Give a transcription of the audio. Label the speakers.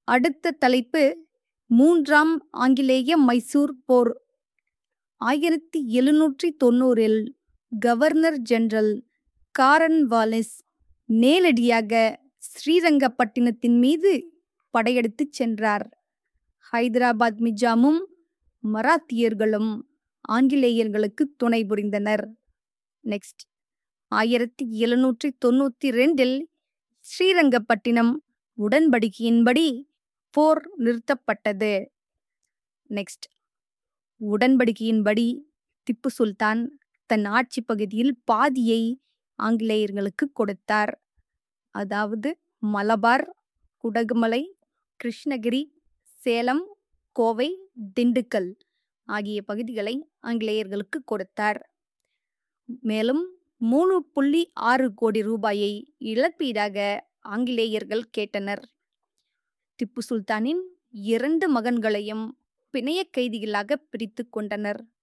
Speaker 1: அடுத்த தலைப்பு மூன்றாம் ஆங்கிலேய மைசூர் போர் ஆயிரத்தி எழுநூற்றி தொண்ணூறில் கவர்னர் ஜெனரல் காரன் வாலிஸ் நேரடியாக ஸ்ரீரங்கப்பட்டினத்தின் மீது படையெடுத்துச் சென்றார் ஹைதராபாத் நிஜாமும் மராத்தியர்களும் ஆங்கிலேயர்களுக்கு துணை புரிந்தனர் நெக்ஸ்ட் ஆயிரத்தி எழுநூற்றி தொண்ணூற்றி ரெண்டில் ஸ்ரீரங்கப்பட்டினம் உடன்படிக்கையின்படி போர் நிறுத்தப்பட்டது நெக்ஸ்ட் உடன்படிக்கையின்படி திப்பு சுல்தான் தன் ஆட்சி பகுதியில் பாதியை ஆங்கிலேயர்களுக்கு கொடுத்தார் அதாவது மலபார் குடகுமலை கிருஷ்ணகிரி சேலம் கோவை திண்டுக்கல் ஆகிய பகுதிகளை ஆங்கிலேயர்களுக்கு கொடுத்தார் மேலும் மூணு புள்ளி ஆறு கோடி ரூபாயை இழப்பீடாக ஆங்கிலேயர்கள் கேட்டனர் திப்பு சுல்தானின் இரண்டு மகன்களையும் பிணைய கைதிகளாக பிரித்து கொண்டனர்